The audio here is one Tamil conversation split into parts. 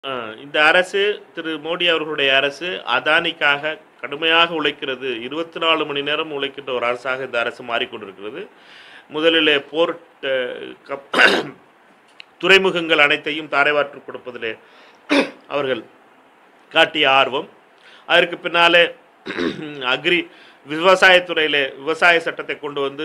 அஹ், இந்த அரசு திரு மோடி அவர்களுடைய அரசு அதானிக்காக கடுமையாக உழைக்கிறது இருபத்தி நாலு மணி நேரம் உழைக்கின்ற ஒரு அரசாக இந்த அரசு மாறிக்கொண்டிருக்கிறது முதலிலே போர்ட் அஹ், கப் துறைமுகங்கள் அனைத்தையும் தாரைவாற்று கொடுப்பதிலே அவர்கள் காட்டிய ஆர்வம் அதற்கு பின்னாலே அக்ரி விவசாயத்துறையிலே விவசாய சட்டத்தை கொண்டு வந்து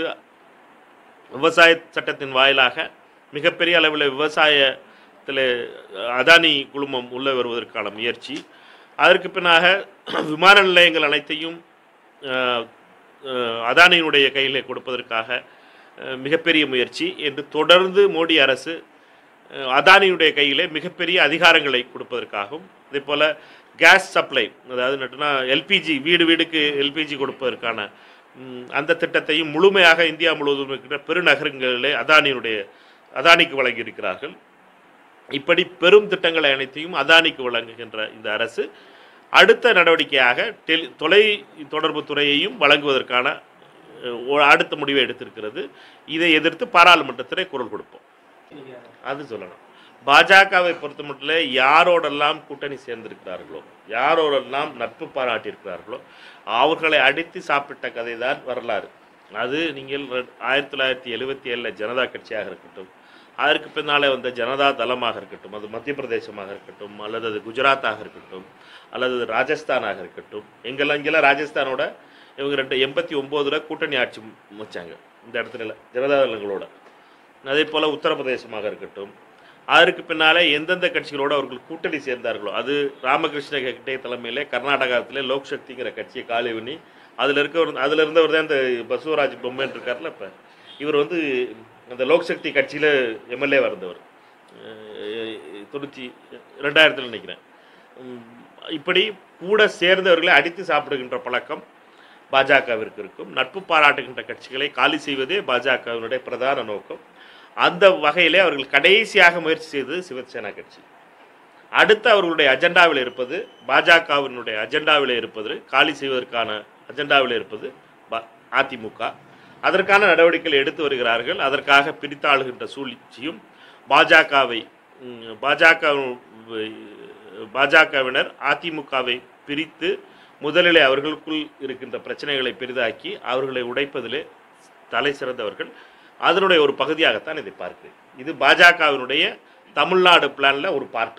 விவசாய சட்டத்தின் வாயிலாக மிகப்பெரிய அளவில் விவசாயத்தில் அதானி குழுமம் உள்ள வருவதற்கான முயற்சி அதற்கு பின்னாக விமான நிலையங்கள் அனைத்தையும் அஹ், அஹ், அதானியினுடைய கையிலே கொடுப்பதற்காக அஹ், மிகப்பெரிய முயற்சி என்று தொடர்ந்து மோடி அரசு அஹ், அதானியுடைய கையிலே மிகப்பெரிய அதிகாரங்களை கொடுப்பதற்காகவும் அதே போல் கேஸ் சப்ளை அதாவது நட்டுனா எல்பிஜி வீடு வீடுக்கு எல்பிஜி கொடுப்பதற்கான ம், அந்த திட்டத்தையும் முழுமையாக இந்தியா முழுவதும் இருக்கின்ற பெருநகரங்களிலே அதானியினுடைய அதானிக்கு வழங்கியிருக்கிறார்கள் இப்படி பெரும் திட்டங்களை அனைத்தையும் அதானிக்கு வழங்குகின்ற இந்த அரசு அடுத்த நடவடிக்கையாக டெலி தொலை தொடர்பு துறையையும் வழங்குவதற்கான அஹ், ஒரு அடுத்த முடிவை எடுத்திருக்கிறது இதை எதிர்த்து பாராளுமன்றத்திலே குரல் கொடுப்போம் அது சொல்லணும் பாஜகவை பொறுத்த மட்டும் யாரோடெல்லாம் கூட்டணி சேர்ந்திருக்கிறார்களோ யாரோடெல்லாம் நட்பு பாராட்டியிருக்கிறார்களோ அவர்களை அடித்து சாப்பிட்ட கதை தான் வரலாறு அது நீங்கள் ரெ- ஆயிரத்தி தொள்ளாயிரத்தி எழுபத்தி ஏழில் ஜனதா கட்சியாக இருக்கட்டும் அதற்கு பின்னாலே வந்த ஜனதா தளமாக இருக்கட்டும் அது மத்திய பிரதேசமாக இருக்கட்டும் அல்லது அது குஜராத்தாக இருக்கட்டும் அல்லது அது ராஜஸ்தானாக இருக்கட்டும் எங்கெல்லாம் இங்கெல்லாம் ராஜஸ்தானோட இவங்க ரெண்டு எண்பத்தி ஒம்போதில் கூட்டணி ஆட்சி வச்சாங்க இந்த இடத்துல ஜனதா தளங்களோட அதே போல் உத்தரப்பிரதேசமாக இருக்கட்டும் அதற்கு பின்னாலே எந்தெந்த கட்சிகளோடு அவர்கள் கூட்டணி சேர்ந்தார்களோ அது ராமகிருஷ்ண ஹெக்டே தலைமையிலே கர்நாடகத்திலே லோக் சக்திங்கிற கட்சியை காலி பண்ணி அதில் இருக்கவர் அதில் இருந்தவர் தான் இந்த பசுவராஜ் பொம்மைன்னு இருக்கார்ல இப்போ இவர் வந்து அந்த லோக் சக்தி கட்சியில் எம்எல்ஏ இருந்தவர் அஹ் தொண்ணூற்றி ரெண்டாயிரத்தில் நினைக்கிறேன் உம், இப்படி கூட சேர்ந்தவர்களை அடித்து சாப்பிடுகின்ற பழக்கம் பாஜகவிற்கு இருக்கும் நட்பு பாராட்டுகின்ற கட்சிகளை காலி செய்வதே பாஜகவினுடைய பிரதான நோக்கம் அந்த வகையிலே அவர்கள் கடைசியாக முயற்சி செய்தது சிவசேனா கட்சி அடுத்து அவர்களுடைய அஜெண்டாவில் இருப்பது பாஜகவினுடைய அஜெண்டாவில் இருப்பது காலி செய்வதற்கான அஜெண்டாவில் இருப்பது ப- அதிமுக அதற்கான நடவடிக்கைகள் எடுத்து வருகிறார்கள் அதற்காக பிரித்தாளுகின்ற சூழ்ச்சியும் பாஜகவை ம், பாஜக பாஜகவினர் அதிமுகவை பிரித்து முதலிலே அவர்களுக்குள் இருக்கின்ற பிரச்சனைகளை பெரிதாக்கி அவர்களை உடைப்பதிலே தலை சிறந்தவர்கள் அதனுடைய ஒரு பகுதியாகத்தான் இதை பார்க்கிறேன் இது பாஜகவினுடைய தமிழ்நாடு பிளான்ல ஒரு பார்ட்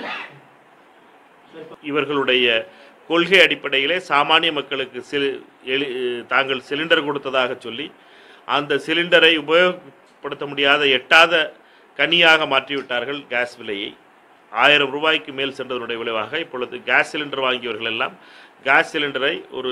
இவர்களுடைய கொள்கை அடிப்படையிலே சாமானிய மக்களுக்கு சிலி எளி தாங்கள் சிலிண்டர் கொடுத்ததாக சொல்லி அந்த சிலிண்டரை உபயோகப்படுத்த முடியாத எட்டாத கனியாக மாற்றிவிட்டார்கள் கேஸ் விலையை ஆயிரம் ரூபாய்க்கு மேல் சென்றதனுடைய விளைவாக இப்பொழுது கேஸ் சிலிண்டர் வாங்கியவர்கள் எல்லாம் கேஸ் சிலிண்டரை ஒரு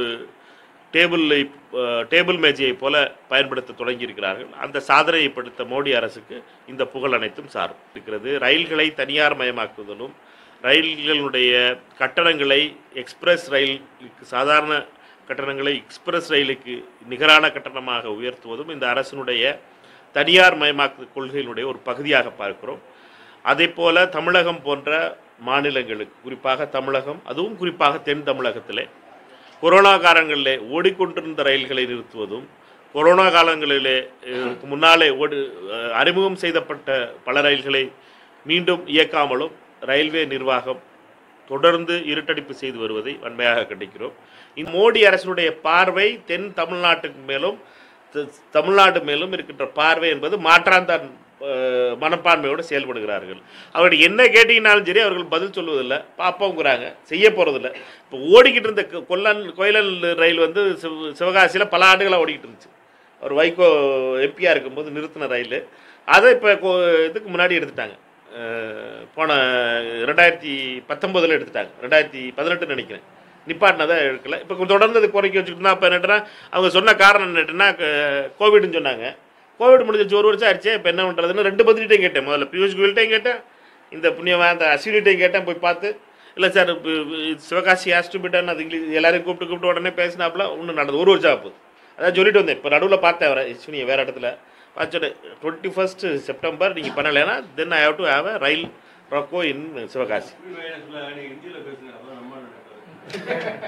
டேபிளை டேபிள் மேஜையை போல பயன்படுத்த தொடங்கியிருக்கிறார்கள் அந்த சாதனையை படுத்த மோடி அரசுக்கு இந்த புகழ் அனைத்தும் சாரும் இருக்கிறது ரயில்களை தனியார் மயமாக்குவதிலும் ரயில்களுடைய கட்டணங்களை எக்ஸ்பிரஸ் ரயிலுக்கு சாதாரண கட்டணங்களை எக்ஸ்பிரஸ் ரயிலுக்கு நிகரான கட்டணமாக உயர்த்துவதும் இந்த அரசினுடைய தனியார் மயமாக்கு கொள்கையினுடைய ஒரு பகுதியாக பார்க்கிறோம் அதே போல தமிழகம் போன்ற மாநிலங்களுக்கு குறிப்பாக தமிழகம் அதுவும் குறிப்பாக தென் தமிழகத்திலே கொரோனா காலங்களிலே ஓடிக்கொண்டிருந்த ரயில்களை நிறுத்துவதும் கொரோனா காலங்களிலே இதற்கு முன்னாலே ஓடு அஹ், அறிமுகம் செய்யப்பட்ட பல ரயில்களை மீண்டும் இயக்காமலும் ரயில்வே நிர்வாகம் தொடர்ந்து இருட்டடிப்பு செய்து வருவதை வன்மையாக கண்டிக்கிறோம் இந்த மோடி அரசினுடைய பார்வை தென் தமிழ்நாட்டுக்கு மேலும் த- தமிழ்நாடு மேலும் இருக்கின்ற பார்வை என்பது மாற்றாந்தான் அஹ், மனப்பான்மையோடு செயல்படுகிறார்கள் அவர்கள் என்ன கேட்டீங்கனாலும் சரி அவர்கள் பதில் சொல்வதில்லை பார்ப்போங்கிறாங்க செய்ய போகிறதில்ல இப்போ ஓடிக்கிட்டு இருந்த கொ- கொல்லன் கோயிலல் ரயில் வந்து சிவ சிவகாசியில் பல ஆண்டுகளாக ஓடிக்கிட்டு இருந்துச்சு அவர் வைகோ எம்பியாக இருக்கும்போது நிறுத்தின ரயில் அதை இப்போ இதுக்கு முன்னாடி எடுத்துட்டாங்க அஹ், போன ரெண்டாயிரத்தி பத்தொம்போதில் எடுத்துட்டாங்க ரெண்டாயிரத்தி பதினெட்டு நினைக்கிறேன் நிப்பாட்டினதை எடுக்கல இப்போ தொடர்ந்து அது குறைக்க வச்சுக்கிட்டுனா இப்போ என்னட்டுனா அவங்க சொன்ன காரணம் என்னட்டுனா கோவிட்னு சொன்னாங்க கோவிட் முடிஞ்சிச்சு ஒரு வருஷம் ஆயிடுச்சு இப்போ என்ன பண்ணுறதுன்னு ரெண்டு பதில்கிட்டையும் கேட்டேன் முதல்ல பியூஷ் கோயில்கிட்டையும் கேட்டேன் இந்த புண்ணியவன் அந்த அஸ்வினிட்டையும் கேட்டேன் போய் பார்த்து இல்லை சார் இப்போ சிவகாசி ஹாஸ்பிட்டல் அது இங்கிலீஷ் எல்லாரையும் கூப்பிட்டு கூப்பிட்டு உடனே பேசினாப்புல ஒன்றும் நடந்தது ஒரு வருஷம் ஆகுது அதான் சொல்லிட்டு வந்தேன் இப்போ நடுவில் பார்த்தேன் அவரை அஸ்வினியை வேறு இடத்துல பார்த்துட்டு டுவெண்ட்டி ஃபஸ்ட்டு செப்டம்பர் நீங்கள் பண்ணலைன்னா then I have to have a rail roko in Sivakasi இந்தியில பேசுங்க அதான் நம்ம நடக்காது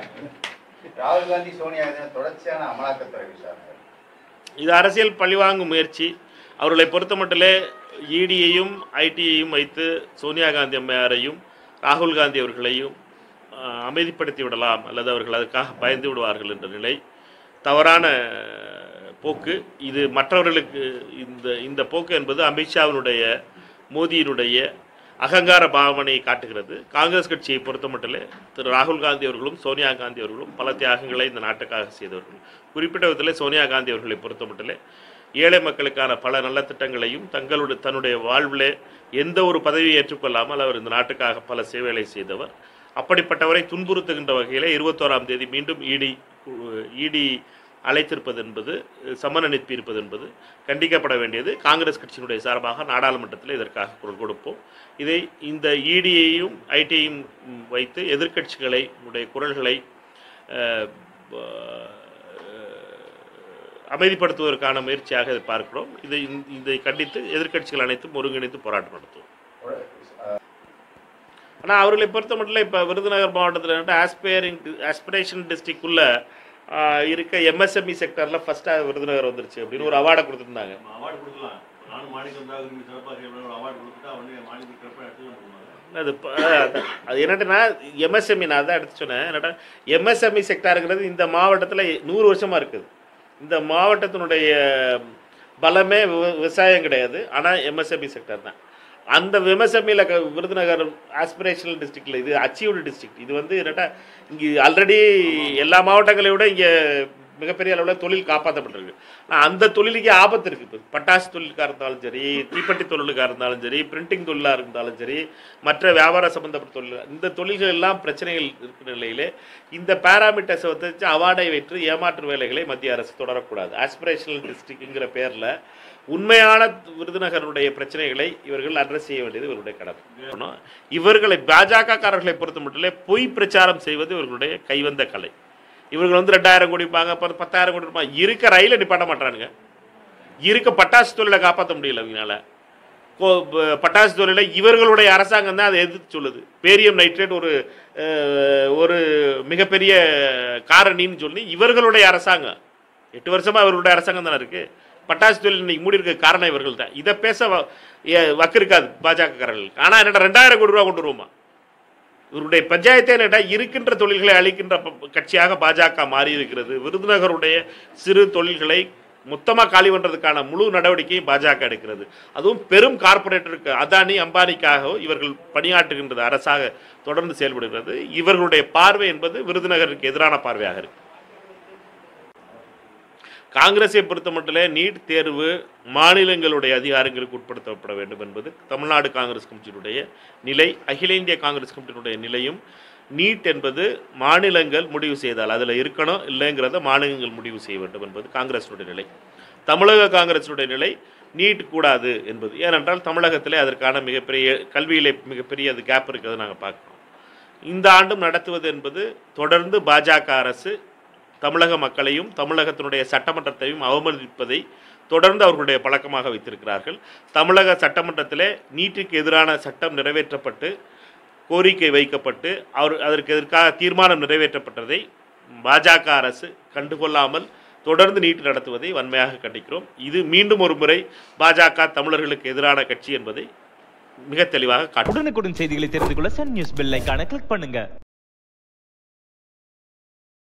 ராகுல் காந்தி சோனியா காந்தி தொடர்ச்சியான அமலாக்கத்துறை விசாரணை இது அரசியல் பழிவாங்கும் முயற்சி அவர்களை பொறுத்த மட்டிலே இடியையும் ஐடியையும் வைத்து சோனியா காந்தி அம்மையாரையும் ராகுல் காந்தி அவர்களையும் அஹ், அமைதிப்படுத்தி விடலாம் அல்லது அவர்கள் அதுக்காக பயந்து விடுவார்கள் என்ற நிலை தவறான போக்கு இது மற்றவர்களுக்கு இந்த இந்த போக்கு என்பது அமித்ஷாவினுடைய மோடியினுடைய அகங்கார பாவனையை காட்டுகிறது காங்கிரஸ் கட்சியை பொறுத்தமட்டிலே திரு ராகுல் காந்தி அவர்களும் சோனியா காந்தி அவர்களும் பல தியாகங்களை இந்த நாட்டுக்காக செய்தவர்கள் குறிப்பிட்ட விதத்தில் சோனியா காந்தி அவர்களை பொறுத்தமட்டிலே ஏழை மக்களுக்கான பல நல்ல திட்டங்களையும் தங்களுடைய தன்னுடைய வாழ்விலே எந்த ஒரு பதவியை ஏற்றுக்கொள்ளாமல் அவர் இந்த நாட்டுக்காக பல சேவைகளை செய்தவர் அப்படிப்பட்டவரை துன்புறுத்துகின்ற வகையிலே இருபத்தோராம் தேதி மீண்டும் இடி இடி அழைத்திருப்பது என்பது சம்மன் அனுப்பி இருப்பது என்பது கண்டிக்கப்பட வேண்டியது காங்கிரஸ் கட்சியினுடைய சார்பாக நாடாளுமன்றத்தில் இதற்காக குரல் கொடுப்போம் இதை இந்த இடியையும் ஐடியையும் வைத்து எதிர்க்கட்சிகளை உடைய குரல்களை அஹ், அஹ், அமைதிப்படுத்துவதற்கான முயற்சியாக இதை பார்க்கிறோம் இதை இதை கண்டித்து எதிர்க்கட்சிகள் அனைத்தும் ஒருங்கிணைத்து போராட்டம் நடத்துவோம் ஆனால் அவர்களை பொறுத்த மட்டும் இப்போ விருதுநகர் மாவட்டத்தில் ஆஸ்பைரிங் ஆஸ்பிரேஷன் டிஸ்ட்ரிக்ட்குள்ளே இருக்க எம்எஸ்எம்இ செக்டரில் ஃபஸ்ட்டாக விருதுநகர் வந்துருச்சு அப்படின்னு ஒரு அவார்டை கொடுத்துருந்தாங்க நம்ம அவார்டு கொடுக்கலாம் நானும் மாணிக்கம் தான் விரும்பி சிறப்பாக செய்யணும் ஒரு அவார்டு கொடுத்துட்டா உடனே மாணிக்கம் சிறப்பாக எடுத்து கொடுப்பாங்க அது ப- அது அது என்னட்டுன்னா எம்எஸ்எம்இ நான் தான் எடுத்து சொன்னேன் என்னட்டா எம்எஸ்எம்இ செக்டாருங்கிறது இந்த மாவட்டத்தில் நூறு வருஷமாக இருக்குது இந்த மாவட்டத்தினுடைய பலமே விவ- விவசாயம் கிடையாது ஆனால் எம்எஸ்எம்இ செக்டார் தான் அந்த எம்எஸ்எம்இல விருதுநகர் ஆஸ்பிரேஷனல் டிஸ்ட்ரிக்டில் இது அச்சீவ்டு டிஸ்ட்ரிக்ட் இது வந்து என்னட்டா இங்கே ஆல்ரெடி எல்லா மாவட்டங்களை விட இங்கே மிகப்பெரிய அளவில் தொழில் காப்பாற்றப்பட்டிருக்கு ஆனால் அந்த தொழிலுக்கே ஆபத்து இருக்குது இப்போ பட்டாசு தொழிலுக்காக இருந்தாலும் சரி தீப்பெட்டி தொழிலுக்காக இருந்தாலும் சரி பிரிண்டிங் தொழிலாக இருந்தாலும் சரி மற்ற வியாபார சம்பந்தப்பட்ட தொழில் இந்த தொழில்கள் எல்லாம் பிரச்சனைகள் இருக்கிற நிலையிலே இந்த பேராமீட்டர்ஸை வச்சு அவார்டை வைத்து ஏமாற்று வேலைகளை மத்திய அரசு தொடரக்கூடாது ஆஸ்பிரேஷனல் டிஸ்ட்ரிக்ட்ங்கிற பேரில் உண்மையான விருதுநகருடைய பிரச்சனைகளை இவர்கள் அட்ரஸ் செய்ய வேண்டியது இவர்களுடைய கடமை இவர்களை பாஜக காரர்களை பொறுத்த மட்டும் பொய் பிரச்சாரம் செய்வது இவர்களுடைய கைவந்த கலை இவர்கள் வந்து ரெண்டாயிரம் கோடி இருப்பாங்க பத்து- பத்தாயிரம் கோடி இருப்பாங்க இருக்க ரயிலை நிப்பாட்ட மாட்டானுங்க இருக்க பட்டாசு தொழிலை காப்பாற்ற முடியல இவங்களால கோ- ப- பட்டாசு தொழிலை இவர்களுடைய அரசாங்கம் தான் அதை எதிர்த்து சொல்லுது பேரியம் நைட்ரேட் ஒரு அஹ், ஒரு மிகப்பெரிய காரணின்னு சொல்லி இவர்களுடைய அரசாங்கம் எட்டு வருஷமா இவர்களுடைய அரசாங்கம் தானே இருக்கு பட்டாசு தொழில் இன்னைக்கு மூடி இருக்க காரணம் இவர்கள் தான் இதை பேச வ- ஏ- வக்கு இருக்காது பாஜக காரர்களுக்கு ஆனால் என்னடா ரெண்டாயிரம் கோடி ரூபா கொண்டு வருவோமா இவருடைய பஞ்சாயத்தே என்னடா இருக்கின்ற தொழில்களை அளிக்கின்ற ப- கட்சியாக பாஜக மாறி இருக்கிறது விருதுநகருடைய சிறு தொழில்களை மொத்தமாக காலி பண்ணுறதுக்கான முழு நடவடிக்கையும் பாஜக எடுக்கிறது அதுவும் பெரும் கார்ப்பரேட்டருக்கு அதானி அம்பானிக்காக இவர்கள் பணியாற்றுகின்றது அரசாக தொடர்ந்து செயல்படுகிறது இவர்களுடைய பார்வை என்பது விருதுநகருக்கு எதிரான பார்வையாக இருக்கு காங்கிரஸை பொறுத்த மட்டிலே நீட் தேர்வு மாநிலங்களுடைய அதிகாரங்களுக்கு உட்படுத்தப்பட வேண்டும் என்பது தமிழ்நாடு காங்கிரஸ் கமிட்டியினுடைய நிலை அகில இந்திய காங்கிரஸ் கமிட்டியினுடைய நிலையும் நீட் என்பது மாநிலங்கள் முடிவு செய்தால் அதில் இருக்கணும் இல்லைங்கிறத மாநிலங்கள் முடிவு செய்ய வேண்டும் என்பது காங்கிரஸினுடைய நிலை தமிழக காங்கிரஸினுடைய நிலை நீட் கூடாது என்பது ஏனென்றால் தமிழகத்திலே அதற்கான மிகப்பெரிய கல்வியிலே மிகப்பெரிய அது கேப் இருக்கிறது நாங்கள் பார்க்குறோம் இந்த ஆண்டும் நடத்துவது என்பது தொடர்ந்து பாஜக அரசு தமிழக மக்களையும் தமிழகத்தினுடைய சட்டமன்றத்தையும் அவமதிப்பதை தொடர்ந்து அவர்களுடைய பழக்கமாக வைத்திருக்கிறார்கள் தமிழக சட்டமன்றத்திலே நீட்டுக்கு எதிரான சட்டம் நிறைவேற்றப்பட்டு கோரிக்கை வைக்கப்பட்டு அவர் அதற்கு எதிர்க்காக தீர்மானம் நிறைவேற்றப்பட்டதை பாஜக அரசு கண்டுகொள்ளாமல் தொடர்ந்து நீட்டு நடத்துவதை வன்மையாக கண்டிக்கிறோம் இது மீண்டும் ஒரு முறை பாஜக தமிழர்களுக்கு எதிரான கட்சி என்பதை மிக தெளிவாக காட்டும் உடனுக்குடன் செய்திகளை தெரிந்து கொள்ள சன் நியூஸ் பெல் ஐகானை கிளிக் பண்ணுங்க